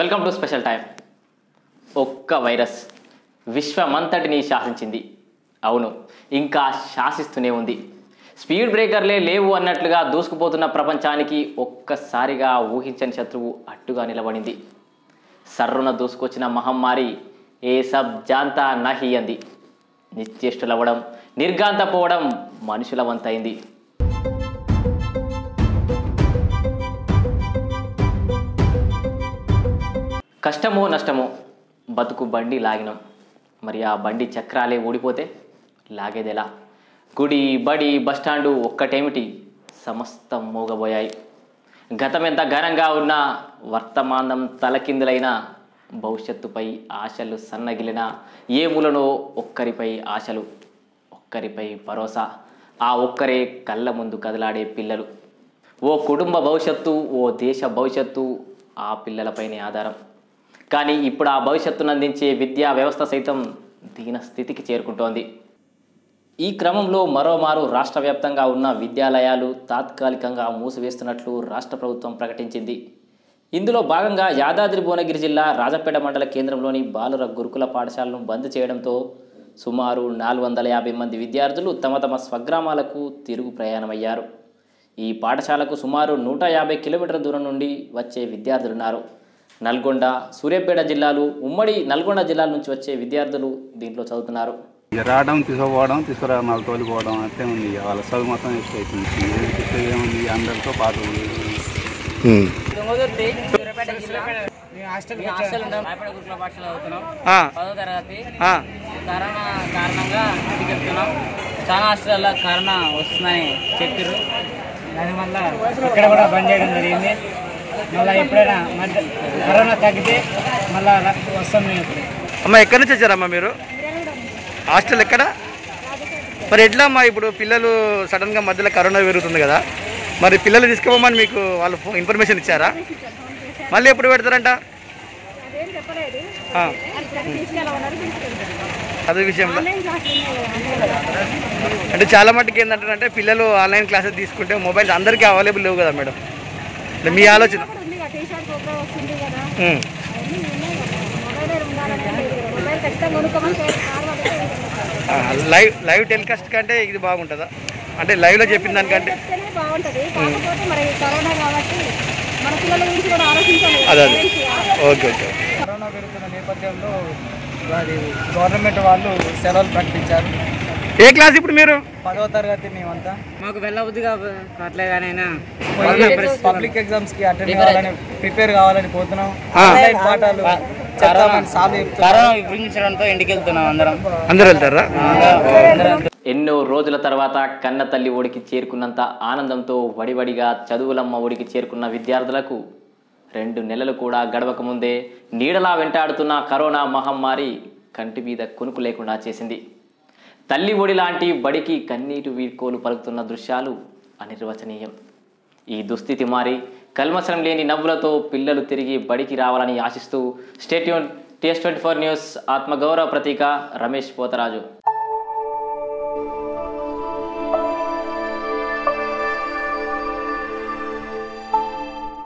Welcome to special time ఒక్క virus విశ్వమంతటిని శాసించింది అవును ఇంకా శాసిస్తూనే ఉంది స్పీడ్ బ్రేకర్లే లేవు అన్నట్లుగా దూసుకుపోతున్న ప్రపంచానికి ఒక్కసారిగా ఊహించని శత్రువు అడ్డుగా నిలబడింది సర్రున దూసుకొచ్చిన మహమ్మారి ఏ సబ్ జాంతా నహి అంది నిశ్చేష్టులవ్వడం నిర్గాంతపోవడం మనుషుల వంతైంది కష్టమో నష్టమో బతుకు బండి లాగినాం మరి ఆ బండి చక్రాలే ఊడిపోతే లాగేదెలా గుడి బడి బస్టాండు ఒక్కటేమిటి సమస్తం మోగబోయాయి గతం ఎంత ఘనంగా ఉన్న వర్తమానం తలకిందులైన భవిష్యత్తుపై ఆశలు సన్నగిలిన ఏ మూలనో ఒక్కరిపై ఆశలు ఒక్కరిపై భరోసా ఆ ఒక్కరే కళ్ళ ముందు కదలాడే పిల్లలు ఓ కుటుంబ భవిష్యత్తు ఓ దేశ భవిష్యత్తు ఆ పిల్లలపైనే ఆధారం కానీ ఇప్పుడు ఆ భవిష్యత్తును అందించే విద్యా వ్యవస్థ సైతం దీన స్థితికి చేరుకుంటోంది ఈ క్రమంలో మరోమారు రాష్ట్ర వ్యాప్తంగా ఉన్న విద్యాలయాలు తాత్కాలికంగా మూసివేస్తున్నట్లు రాష్ట్ర ప్రభుత్వం ప్రకటించింది ఇందులో భాగంగా యాదాద్రి భువనగిరి జిల్లా రాజపేట మండల కేంద్రంలోని బాలుర గురుకుల పాఠశాలను బంద్ చేయడంతో సుమారు నాలుగు వందల యాభై మంది విద్యార్థులు తమ తమ స్వగ్రామాలకు తిరుగు ప్రయాణమయ్యారు ఈ పాఠశాలకు సుమారు నూట యాభై కిలోమీటర్ల దూరం నుండి వచ్చే విద్యార్థులున్నారు నల్గొండ సూర్యాపేట జిల్లాలు ఉమ్మడి నల్గొండ జిల్లాల నుంచి వచ్చే విద్యార్థులు దీంట్లో చదువుతున్నారు ఇక రావడం తీసుకుపోవడం తీసుకురా నాలుగు తోలిపోవడం అంతే ఉంది ఇక వాళ్ళ చదువు మొత్తం వేస్ట్ అవుతుంది ఏది చెప్పేది ఏముంది అందరితో పాటు హాస్టల్ ఉంటాం రాయపేట గురుకుల పాఠశాల చదువుతున్నాం ఆ, పదో తరగతి ఆ, కరోనా కారణంగా ఇంటికి వెళ్తున్నాం చాలా హాస్టల్లో కరోనా వస్తుందని చెప్పారు దానివల్ల ఇక్కడ కూడా బంద్ చేయడం జరిగింది మళ్ళీ ఎప్పుడైనా మధ్య కరోనా తగ్గితే మళ్ళీ వస్తాం మేము ఇప్పుడు అమ్మ ఎక్కడి నుంచి వచ్చారమ్మా మీరు హాస్టల్ ఎక్కడ మరి ఎట్లా అమ్మా ఇప్పుడు పిల్లలు సడన్గా మధ్యలో కరోనా పెరుగుతుంది కదా మరి పిల్లలు తీసుకుపోమని మీకు వాళ్ళు ఫో- ఇన్ఫర్మేషన్ ఇచ్చారా మళ్ళీ ఎప్పుడు పెడతారంట అదేం చెప్పలేదు ఆ, అది తీసుకెళ్ళమన్నారు తీసుకెళ్తారు అదే విషయంలో ఆన్లైన్ క్లాసులు ఉన్నాయి కదా. అంటే చాలా మట్టుకు ఏంటంటే పిల్లలు ఆన్లైన్ క్లాసెస్ తీసుకుంటే మొబైల్స్ అందరికీ అవైలబుల్ లేవు కదా మేడం అంటే మీ ఆలోచన ఇప్పుడు ఉంది కదా టీషర్ట్ ప్రోగ్రామ్ వస్తుంది కదా ఉమ్. అవన్నీ ఉన్నాయి కదా మొబైల్ ఉండాలని లేదు కదా. మొబైల్ ఖచ్చితంగా కొనుక్కోమని సార్ వాళ్ళకి ఆ, లైవ్ లైవ్ టెలికాస్ట్ కంటే ఇది బాగుంటుందా అంటే లైవ్లో చెప్పిన దానికంటే చెప్తేనే బాగుంటది కాకపోతే మరి కరోనా కాబట్టి మన పిల్లల గురించి కూడా ఆలోచించాలి అదే అదే Parents చేయాలి. ఓకే ఓకే కరోనా పెరుగుతున్న నేపథ్యంలో వారి గవర్నమెంట్ వాళ్ళు సెలవులు ప్రకటించారు ఏ క్లాస్ ఇప్పుడు మీరు పదవ తరగతి మేమంతా మాకు వెళ్ళబుద్ధి కావట్లేదనైనా పబ్లిక్ ఎగ్జామ్స్ కి అటెండ్ కావాలని ప్రిపేర్ కావాలని పోతున్నాం ఆన్లైన్ పాఠాలు చెప్తామని సార్లు చెప్తున్నారు. కరోనా విభజించడంతో ఇంటికి వెళ్తున్నాం అందరం అందరు వెళ్తారా ఎన్నో రోజుల తర్వాత కన్న తల్లి ఒడికి చేరుకున్నంత ఆనందంతో వడివడిగా చదువులమ్మ ఒడికి చేరుకున్న విద్యార్థులకు రెండు నెలలు కూడా గడవక ముందే నీడలా వెంటాడుతున్న కరోనా మహమ్మారి కంటి మీద కొనుకు లేకుండా చేసింది తల్లి ఒడి లాంటి బడికి కన్నీటి వీడ్కోలు పలుకుతున్న దృశ్యాలు అనిర్వచనీయం ఈ దుస్థితి మారి కల్మసరం లేని నవ్వులతో పిల్లలు తిరిగి బడికి రావాలని ఆశిస్తూ stay tuned TS twenty four news ఆత్మగౌరవ ప్రతీక రమేష్ పోతరాజు